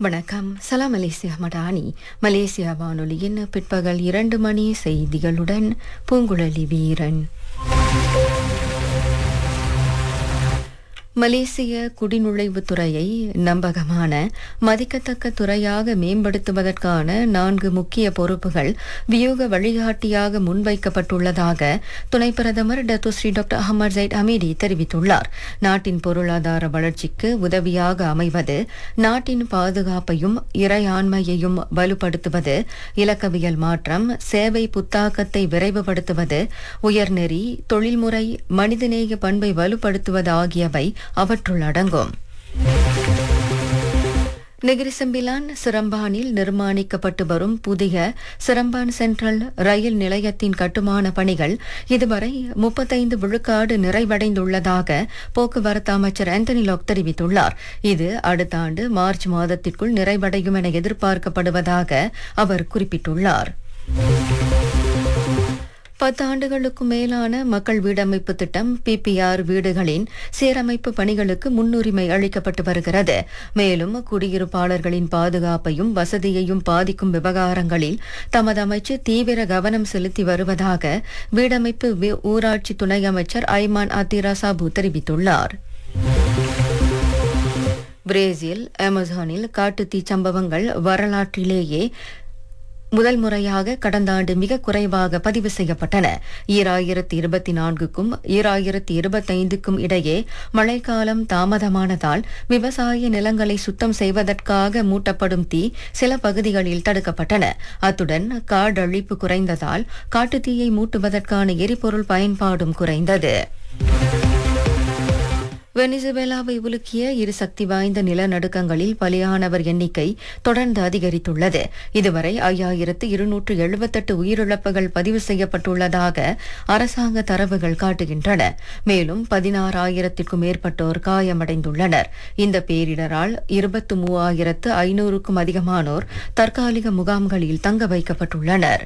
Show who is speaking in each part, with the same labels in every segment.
Speaker 1: வணக்கம் சலாம் Malaysia Madani Malaysia வானொலியின் பிற்பகல் இரண்டு மணி செய்திகளுடன் பூங்குழலி வீரன் மலேசிய குடிநுழைவுத் துறையை நம்பகமான மதிக்கத்தக்க துறையாக மேம்படுத்துவதற்கான நான்கு முக்கிய பொறுப்புகள் வியூக வழிகாட்டியாக முன்வைக்கப்பட்டுள்ளதாக துணை பிரதமர் Datuk Seri doctor Ahmad Zahid Hamidi தெரிவித்துள்ளார் நாட்டின் பொருளாதார வளர்ச்சிக்கு உதவியாக அமைவது நாட்டின் பாதுகாப்பையும் இறையாண்மையையும் வலுப்படுத்துவது இலக்கவியல் மாற்றம் சேவை புத்தாக்கத்தை விரைவுபடுத்துவது உயர்நெறி தொழில்முறை மனிதநேய பண்பை வலுப்படுத்துவது ஆகியவை அவற்றுள் அடங்கும் நெகிரிசம்பிலான் சிரம்பானில் நிர்மாணிக்கப்பட்டு வரும் புதிய சிரம்பான் சென்ட்ரல் ரயில் நிலையத்தின் கட்டுமான பணிகள் இதுவரை முப்பத்தைந்து விழுக்காடு நிறைவடைந்துள்ளதாக போக்குவரத்து அமைச்சர் ஆந்தனி லாக் தெரிவித்துள்ளார் இது அடுத்த ஆண்டு மார்ச் மாதத்திற்குள் நிறைவடையும் என எதிர்பார்க்கப்படுவதாக அவர் குறிப்பிட்டுள்ளார் பத்து ஆண்டுகளுக்கும் மேலான மக்கள் வீடமைப்பு திட்டம் பிபிஆர் வீடுகளின் சீரமைப்பு பணிகளுக்கு முன்னுரிமை அளிக்கப்பட்டு வருகிறது மேலும் குடியிருப்பாளர்களின் பாதுகாப்பையும் வசதியையும் பாதிக்கும் விவகாரங்களில் தமது அமைச்சு தீவிர கவனம் செலுத்தி வருவதாக வீடமைப்பு வி- ஊராட்சி துணை அமைச்சர் ஐமான் அத்திரா சாபு தெரிவித்துள்ளார் பிரேசில் அமேசானில் காட்டுத்தீ சம்பவங்கள் வரலாற்றிலேயே முதல் முறையாக கடந்த ஆண்டு மிக குறைவாக பதிவு செய்யப்பட்டன ஈராயிரத்தி இருபத்தி நான்குக்கும் ஈராயிரத்தி இருபத்தைந்துக்கும் இடையே மழைக்காலம் தாமதமானதால் விவசாய நிலங்களை சுத்தம் செய்வதற்காக மூட்டப்படும் தீ சில பகுதிகளில் தடுக்கப்பட்டன அத்துடன் காடழிப்பு குறைந்ததால் காட்டுத்தீயை மூட்டுவதற்கான எரிபொருள் பயன்பாடும் குறைந்தது வெனிசுவேலாவை உலுக்கிய இரு சக்தி வாய்ந்த நிலநடுக்கங்களில் பலியானவர் எண்ணிக்கை தொடர்ந்து அதிகரித்துள்ளது இதுவரை ஐயாயிரத்து இருநூற்று எழுபத்தெட்டு உயிரிழப்புகள் பதிவு செய்யப்பட்டுள்ளதாக அரசாங்க தரவுகள் காட்டுகின்றன மேலும் பதினாறாயிரத்திற்கும் மேற்பட்டோர் காயமடைந்துள்ளனர் இந்த பேரிடரால் இருபத்து மூவாயிரத்து ஐநூறுக்கும் அதிகமானோர் தற்காலிக முகாம்களில் தங்க வைக்கப்பட்டுள்ளனர்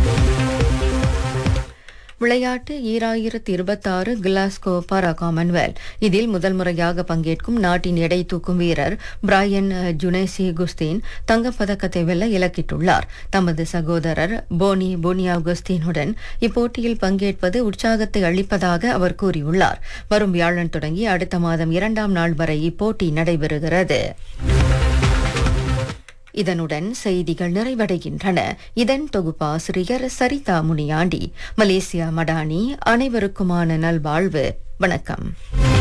Speaker 1: விளையாட்டு ஈராயிரத்தி இருபத்தாறு கிளாஸ்கோ பாரா காமன்வெல்த் இதில் முதல் முறையாக பங்கேற்கும் நாட்டின் எடை தூக்கும் வீரர் பிராயன் ஜுனேசி குஸ்தீன் தங்கப்பதக்கத்தை வெல்ல இலக்கிட்டுள்ளார் தமது சகோதரர் போனி போனியா குஸ்தீனுடன் இப்போட்டியில் பங்கேற்பது உற்சாகத்தை அளிப்பதாக அவர் கூறியுள்ளார் வரும் வியாழன் தொடங்கி அடுத்த மாதம் இரண்டாம் நாள் வரை இப்போட்டி நடைபெறுகிறது இதனுடன் செய்திகள் நிறைவடைகின்றன இதன் தொகுப்பாசிரியர் சரிதா முனியாண்டி மலேசியா மடானி அனைவருக்குமான நல்வாழ்வு வணக்கம்